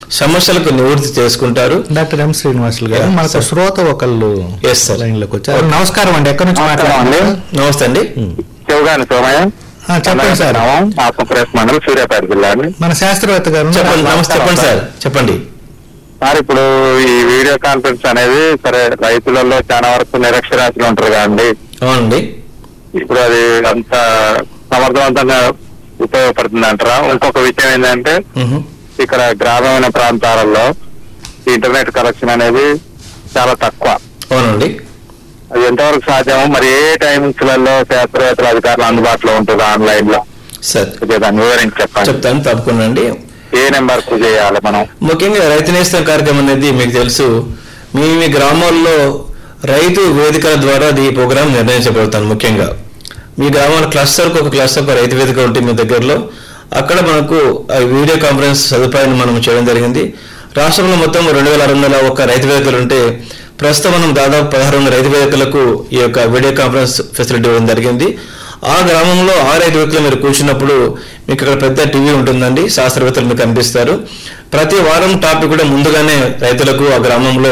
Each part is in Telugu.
సమస్యలకు నివృత్తి చేసుకుంటారు డాక్టర్ ఎం శ్రీనివాసులు గారు Yeah, మనకు sir. శ్రోత ఒకళ్ళు Yes, sir. లైన్ లోకి వచ్చారు నమస్కారం అండి ఎక్కడి నుంచి నమస్కారం అండి మాట్లాడుతున్నారు నమస్తే అండి శివగాని సోమయ్య ఆ, చెప్పండి సార్ ఆత్మప్రదేశ్ మండలం సూర్యాపేట జిల్లా అండి మన శాస్త్రవేత్త గారు ఉన్నారు. చెప్పండి నమస్తే చెప్పండి సార్ చెప్పండి సార్ ఇప్పుడు ఈ వీడియో కాన్ఫరెన్స్ అనేది సరే రైతులలో చాలా వరకు నిరక్షరాస్యులు ఉంటారు కదండి అవునండి ఇప్పుడు అది అంత సమర్థవంతంగా ఉపయోగపడుతుంది అంటారా ఇంకొక విషయం ఏంటంటే మ్హూ. ఇక్కడ గ్రామీణ ప్రాంతాలలో ఇంటర్నెట్ కనెక్షన్ అనేది చాలా తక్కువ అవునండి అది ఎంతవరకు సాధ్యమో మరి ఏ టైమింగ్స్ లలో శాస్త్రవేత్తల అధికారులు అందుబాటులో ఉంటుంది ఆన్లైన్ లో సార్ కొద్దిగా దాన్ని వివరించి చెప్పండి చెప్తాను తప్పకుండా అండి ఏ నెంబర్ కు చేయాలి మనం ముఖ్యంగా రైతు నేస్తం కార్యక్రమం అనేది మీకు తెలుసు మీ మీ గ్రామాల్లో రైతు వేదికల ద్వారా ఈ ప్రోగ్రాం నిర్ణయించబడుతాను ముఖ్యంగా మీ గ్రామాల క్లస్టర్కి ఒక క్లస్టర్ ఒక రైతు వేదిక ఉంటుంది మీ దగ్గరలో అక్కడ మనకు ఆ వీడియో కాన్ఫరెన్స్ సదుపాయాన్ని మనం చేయడం జరిగింది రాష్ట్రంలో మొత్తం రెండు వేల ఆరు వందల ఒక రైతు వేదికలు ఉంటే ప్రస్తుతం మనం దాదాపు పదహారు వందల రైతు వేదికలకు ఈ యొక్క వీడియో కాన్ఫరెన్స్ ఫెసిలిటీ ఇవ్వడం జరిగింది ఆ గ్రామంలో ఆ రైతు వేదికలో మీరు కూర్చున్నప్పుడు మీకు అక్కడ పెద్ద టీవీ ఉంటుందండి శాస్త్రవేత్తలు మీకు కనిపిస్తారు ప్రతి వారం టాపిక్ కూడా ముందుగానే రైతులకు ఆ గ్రామంలో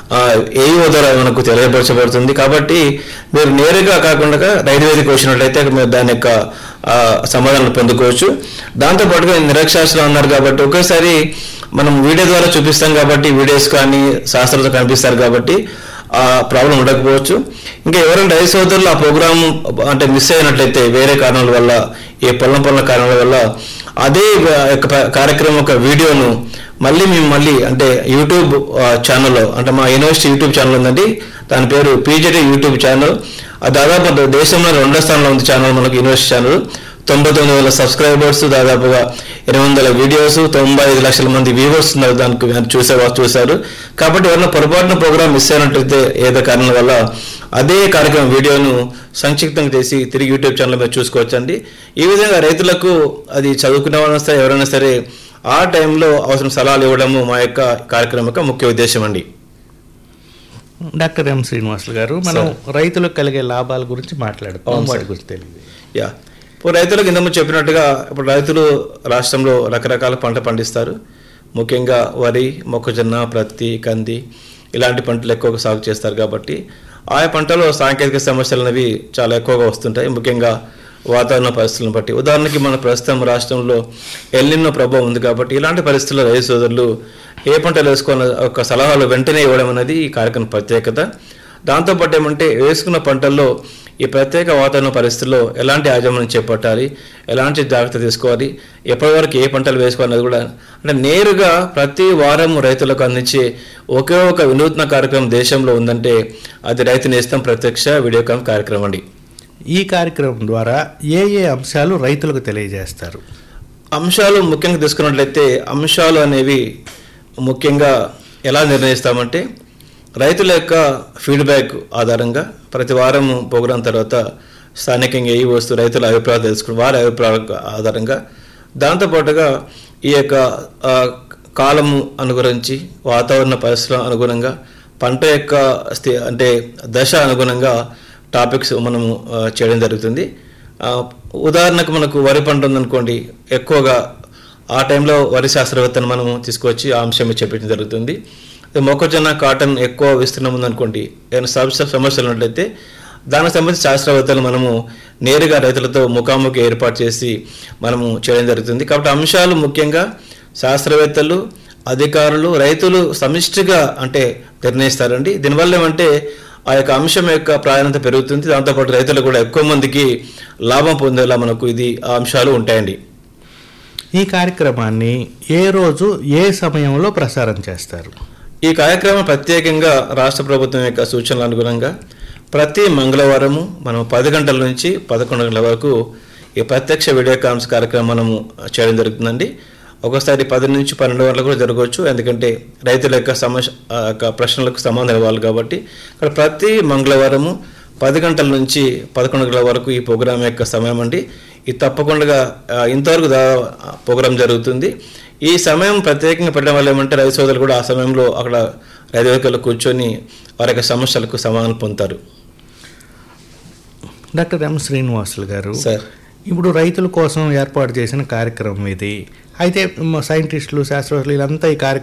ఏఈఓ ద్వారా మనకు తెలియపరచబడుతుంది కాబట్టి మీరు నేరుగా కాకుండా రైతు వేదిక వచ్చినట్లయితే మీరు దాని యొక్క ఆ, సమాధానాలు పొందుకోవచ్చు దాంతో పాటుగా నిరక్షరాస్యులు అన్నారు కాబట్టి ఒకేసారి మనం వీడియో ద్వారా చూపిస్తాం కాబట్టి వీడియోస్ కానీ శాస్త్రంతో కనిపిస్తారు కాబట్టి ఆ ప్రాబ్లం ఉండకపోవచ్చు ఇంకా ఎవరైనా రైతు సోదరులు ఆ ప్రోగ్రామ్ అంటే మిస్ అయినట్లయితే వేరే కారణాల వల్ల ఏ పొలం పొలం కారణాల వల్ల అదే యొక్క ప- కార్యక్రమం యొక్క వీడియోను మళ్ళీ మేము మళ్ళీ అంటే యూట్యూబ్ ఆ, ఛానల్లో అంటే మా యూనివర్సిటీ యూట్యూబ్ ఛానల్ ఉందండి దాని పేరు పీజేటీ యూట్యూబ్ ఛానల్ అది దాదాపు దేశంలో రెండో స్థానంలో ఉంది ఛానల్ మనకు యూనివర్సిటీ ఛానల్ తొంభై తొమ్మిది వేల సబ్స్క్రైబర్స్ దాదాపుగా ఎనిమిది వందల వీడియోస్ తొంభై ఐదు లక్షల మంది వ్యూవర్స్ ఉన్నారు దానికి మీరు చూసే చూశారు కాబట్టి ఎవరైనా పొరపాటున ప్రోగ్రామ్ మిస్ అయినట్లయితే ఏదో కారణం వల్ల అదే కార్యక్రమం వీడియోను సంక్షిప్తంగా చేసి తిరిగి యూట్యూబ్ ఛానల్ మీద చూసుకోవచ్చండి ఈ విధంగా రైతులకు అది చదువుకునే వాళ్ళైనా సరే ఎవరైనా సరే ఆ టైంలో అవసరం సలహాలు ఇవ్వడము మా యొక్క కార్యక్రమం యొక్క ముఖ్య ఉద్దేశం అండి డాక్టర్ ఎం శ్రీనివాసులు గారు మనం రైతులకు కలిగే లాభాల గురించి మాట్లాడుతాం అవును, వాటి సార్. గురించి తెలియదు యా ఇప్పుడు రైతులకు ఇంతకుముందు చెప్పినట్టుగా ఇప్పుడు రైతులు రాష్ట్రంలో రకరకాల పంట పండిస్తారు ముఖ్యంగా వరి మొక్కజొన్న ప్రత్తి కంది ఇలాంటి పంటలు ఎక్కువగా సాగు చేస్తారు కాబట్టి ఆయా పంటలో సాంకేతిక సమస్యలు అనేవి చాలా ఎక్కువగా వస్తుంటాయి ముఖ్యంగా వాతావరణ పరిస్థితులను బట్టి ఉదాహరణకి మన ప్రస్తుతం రాష్ట్రంలో ఎల్లిన్నో ప్రభావం ఉంది కాబట్టి ఇలాంటి పరిస్థితుల్లో రైతు సోదరులు ఏ పంటలు వేసుకోవాలన్న ఒక సలహాలు వెంటనే ఇవ్వడం అనేది ఈ కార్యక్రమం ప్రత్యేకత దాంతోపాటు ఏమంటే వేసుకున్న పంటల్లో ఈ ప్రత్యేక వాతావరణ పరిస్థితుల్లో ఎలాంటి యాజమాన్యం చేపట్టాలి ఎలాంటి జాగ్రత్త తీసుకోవాలి ఎప్పటి వరకు ఏ పంటలు వేసుకోవాలనేది కూడా అంటే నేరుగా ప్రతి వారం రైతులకు అందించే ఒకే ఒక వినూత్న కార్యక్రమం దేశంలో ఉందంటే అది రైతు నేస్తం ప్రత్యక్ష వీడియో కాన్ కార్యక్రమం అండి ఈ కార్యక్రమం ద్వారా ఏ ఏ అంశాలు రైతులకు తెలియజేస్తారు అంశాలు ముఖ్యంగా తీసుకున్నట్లయితే అంశాలు అనేవి ముఖ్యంగా ఎలా నిర్ణయిస్తామంటే రైతుల యొక్క ఫీడ్బ్యాక్ ఆధారంగా ప్రతి వారం ప్రోగ్రాం తర్వాత స్థానికంగా ఏ వస్తూ రైతుల అభిప్రాయాలు తెలుసుకుని వారి అభిప్రాయాల ఆధారంగా దాంతోపాటుగా ఈ యొక్క ఆ, కాలము అనుగురించి వాతావరణ పరిస్థితుల అనుగుణంగా పంట యొక్క స్థి అంటే దశ అనుగుణంగా టాపిక్స్ మనము ఆ, చేయడం జరుగుతుంది ఆ, ఉదాహరణకు మనకు వరి పంట ఉందనుకోండి ఎక్కువగా ఆ టైంలో వరి శాస్త్రవేత్తను మనము తీసుకొచ్చి ఆ అంశం చెప్పడం జరుగుతుంది అదే మొక్కజొన్న కాటన్ ఎక్కువ విస్తీర్ణం ఉందనుకోండి ఏమైనా సమస్య సమస్యలు ఉన్నట్లయితే దానికి సంబంధించి శాస్త్రవేత్తలు మనము నేరుగా రైతులతో ముఖాముఖి ఏర్పాటు చేసి మనము చేయడం జరుగుతుంది కాబట్టి అంశాలు ముఖ్యంగా శాస్త్రవేత్తలు అధికారులు రైతులు సమిష్టిగా అంటే నిర్ణయిస్తారండి దీనివల్ల ఏమంటే ఆ యొక్క అంశం యొక్క ప్రాధాన్యత పెరుగుతుంది దాంతోపాటు రైతులు కూడా ఎక్కువ మందికి లాభం పొందేలా మనకు ఇది ఆ అంశాలు ఉంటాయండి ఈ కార్యక్రమాన్ని ఏ రోజు ఏ సమయంలో ప్రసారం చేస్తారు ఈ కార్యక్రమం ప్రత్యేకంగా రాష్ట్ర ప్రభుత్వం యొక్క సూచనల అనుగుణంగా ప్రతి మంగళవారము మనం పది గంటల నుంచి పదకొండు గంటల వరకు ఈ ప్రత్యక్ష వీడియో కాన్ఫరెన్స్ కార్యక్రమం మనము చేయడం జరుగుతుందండి ఒకసారి పది నుంచి పన్నెండు గంటలకు కూడా జరగవచ్చు ఎందుకంటే రైతుల యొక్క సమస్య ఆ యొక్క ప్రశ్నలకు సమాధానం ఇవ్వాలి కాబట్టి ఇక్కడ ప్రతి మంగళవారము పది గంటల నుంచి పదకొండు గంటల వరకు ఈ ప్రోగ్రాం యొక్క సమయం అండి ఇది తప్పకుండా ఆ, ఇంతవరకు దా ప్రోగ్రాం జరుగుతుంది ఈ సమయం ప్రత్యేకంగా పెట్టడం వల్ల ఏమంటే రైతు సోదరులు కూడా ఆ సమయంలో అక్కడ రైతు వేదికల్లో కూర్చొని వారి యొక్క సమస్యలకు సమాధానం పొందుతారు డాక్టర్ ఎం శ్రీనివాసులు గారు సార్ ఇప్పుడు రైతుల కోసం ఏర్పాటు చేసిన కార్యక్రమం ఇది అయితే మ- సైంటిస్టులు శాస్త్రవేత్తలు వీళ్ళంతా ఈ కార్యక్రమం